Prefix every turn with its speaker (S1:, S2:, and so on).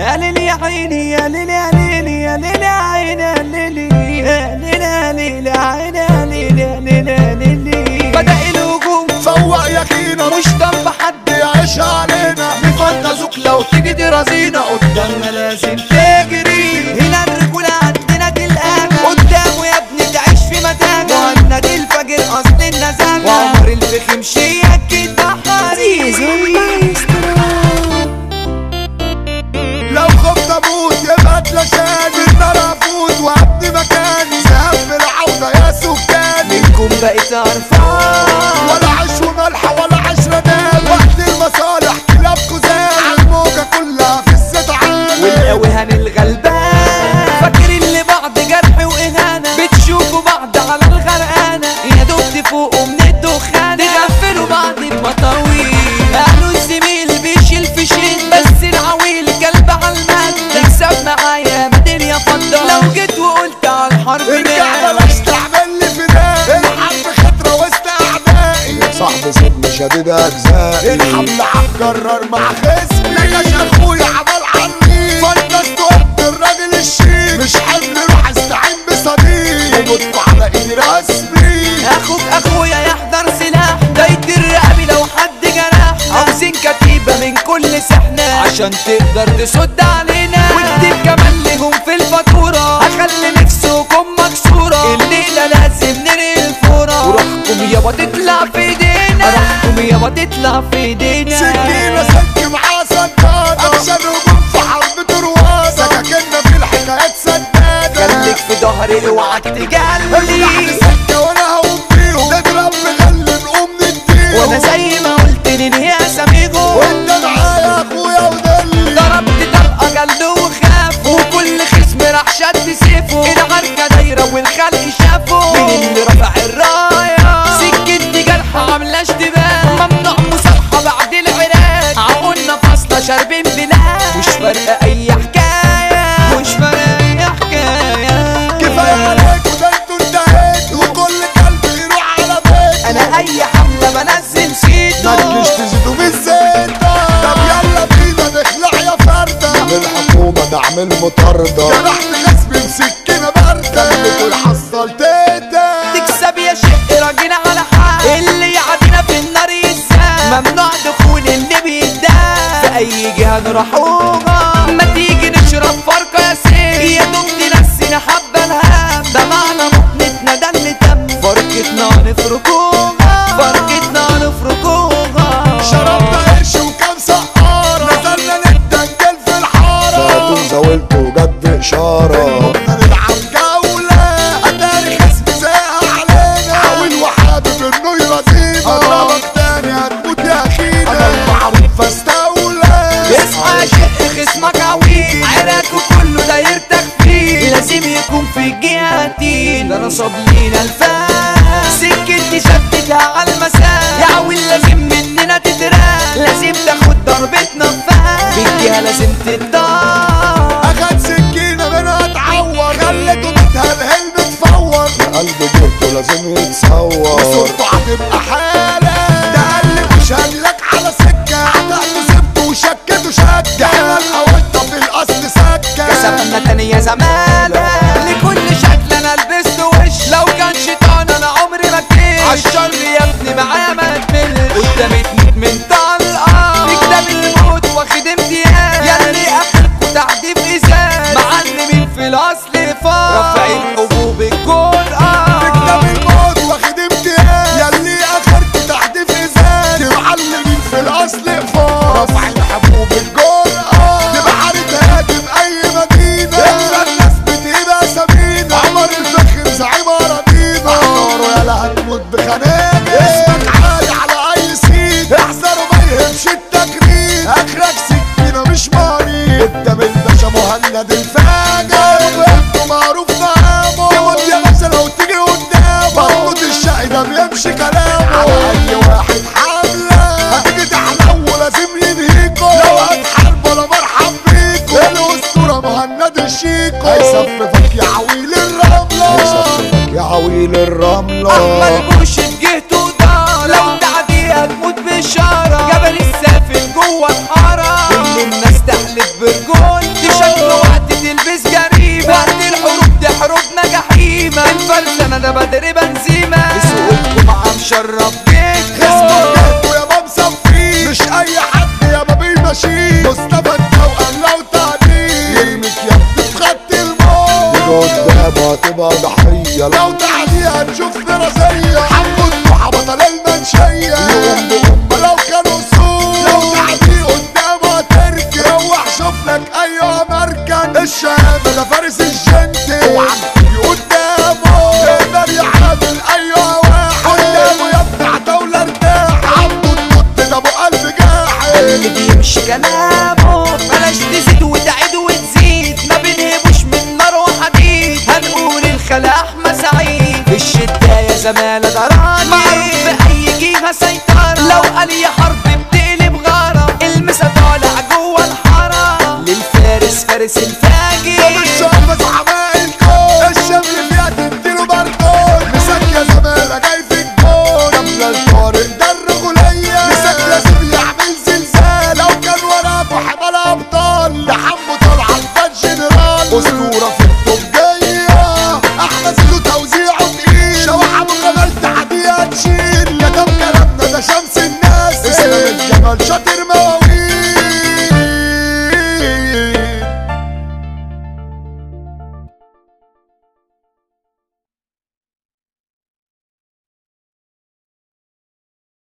S1: يا ليلي يا عيني يا ليلي يا ليلي يا ليلي يا عيني يا ليلي يا ليلي يا ليلي يا عيني يا ليلي يا ليلي يا ليلي بدأ الهجوم
S2: فوق يقينا
S1: مش ضم حد
S2: يعيش علينا
S1: نفنطزوك لو تيجي ترازينا قدامنا لازم تجري هنا الرجولة عندنا دي الأمل قدامه يا ابني تعيش في مدانا مهند الفجر أصل النزانة وعمر الفخم شيك البحري
S2: لو خفت اموت يبقى اتلاشاني النار افوت وابني مكاني ذهب بالعودة يا سكاني
S1: منكم بقيت عرفان
S2: ولا عيش وملح ولا عشرة نام وقت المصالح كلابكوا زاد الموجة كلها في السدعان
S1: والقوي الغلبان فاكرين لبعض جرح وإهانة بتشوفوا بعض على الغرقانة يا دوب تفوقوا من الدخان تغفلوا بعض بمطاويل قالوا الزميل بيشيل في شيل بس العويل كلب على المد تكسب معايا مدين يا فضة لو جيت وقلت على الحرب
S2: ارجع
S1: نام.
S2: بلاش تعمل لي فداء الحرب خطرة وسط اعدائي صاحب سن شديد اجزائي الحمل هتكرر مع خصمي نجاش اخويا عمل عني فانت قلت الراجل الشيك مش حمل روح استعين بصديق ومتكوا على ايدي رسمي
S1: اخوك اخويا يحضر سلاح دايت الرقبي لو حد جرح عاوزين كتيبة من كل سحنة عشان تقدر تسد علينا وكتير كمان لهم في الفاتورة هخلي نفسكم مكسورة الليلة لازم نري الفورة وروحكم يابا تطلع في ايدينا روحكم يابا تطلع في ايدينا
S2: سكينة سلك معاه سدادة اكشن هجوم في حرب تروادة سكاكيننا في الحكايات سدادة
S1: خليك في ظهري اوعى
S2: افتح لي
S1: تجلي
S2: سكة وانا هقوم بيهم نضرب نغلي نقوم نديهم
S1: وانا زي ما قلت ننهي اساميكم
S2: وانت معايا اخويا ودلي
S1: ضربت طلقة جلد وخاف وكل خصم راح شد سيفه العركة دايرة والخلق شافه مين اللي رفع الراية سكتي جرحة عاملة اشتباه ممنوع مصالحة بعد العراك عقولنا فاصلة شاربين بلاد مش فارقة أي حكاية مش فارقة أي حكاية
S2: كفاية عليك وده انتوا انتهيتوا وكل كلب يروح على بيته
S1: أنا أي حملة بنزل سيتو
S2: ما تجيش تزيدوا في الزيتة طب يلا بينا نخلع يا فردة الحكومة نعمل مطاردة جرحت خصمي بسكينة باردة اللي حصل تيتا
S1: تكسب يا شق راجل على حق اللي يعدينا في النار يزال ممنوع دخول اللي بيدان في اي جهه نروحوها ما تيجي نشرب فرقه يا سيف يا دوب تنسينا حبه الهام ده معنى مقنتنا ده اللي تم فرقتنا نفركوها فرقتنا نفركوها
S2: شربنا قرش وكام سقارة نزلنا نتدنجل في الحارة صوتوا زاولتوا جد إشارة نلعب جولة أداري خصم زاهق علينا حاول وحابب إنه يرازينا أضربك تاني هتموت يا أخينا أنا المعروف فاستولى
S1: اصحى يا شق خصمك عويل عراكه كله داير تخفيل لازم يكون في جهتين ده نصب لينا الفاس سكتي شدتها على المسار يا عويل لازم مننا تتراك لازم تاخد ضربتنا فاس في الجهه لازم تتضار
S2: أخد سكينة منها اتعور خلته متهلهل متفور قلب جبته لازم يتصور صورته هتبقى حالة ده قال لي مش هجلك على سكة عتقته سبته وشكته شكة احنا الأوضة في الأصل سكة
S1: كسبنا تاني يا زمالة لكل شكل انا لبست وش لو كان شيطان انا عمري ما كنت عالشر يا ابني معايا ما تملش قدامي تموت من طلقة في كتاب الموت واخد امتياز يا اللي اخركوا تعدي في ازاز معلمين في الاصل فار رافعين حبوب الجرأة
S2: كتاب الموت واخد امتياز ياللي اخرته تحديف ازاز معلمين في الاصل فار رافعين حبوب الجرأة بحارة هادم اي مدينة احنا الناس بتبقى سمينة عمر الفخر زعيم اراضينا احضروا يالا هتموت بخناجر اسمك عالي على اي سيد احذروا ما يهمش التكريم اخرك سكينة مش مريض قدام الباشا مهند الفاجر انتوا معروف نعامه تموت يا باشا لو تيجي قدامه مظبوط الشقي ده بيمشي كلامه على اي واحد حملة هتيجي تحلو ولازم ينهيكوا لو هتحاربوا انا مرحب بيكوا الاسطورة مهند الشيكو هيصففك يا عويل الرملة هيصففك يا عويل الرملة
S1: احمد بوش جهته دار لو تعديها تموت بشارة جبل السافل جوه الحارة كل الناس تحلف برجول بيمشي كلامه بلاش تزيد وتعيد وتزيد ما بنهبوش من نار وحديد هنقول الخلا احمد سعيد في الشدة يا زمالة دراني معروف في اي جهة سيطرة لو قال يا حرب بتقلب غارة المسا طالع جوه الحارة للفارس فارس الفارس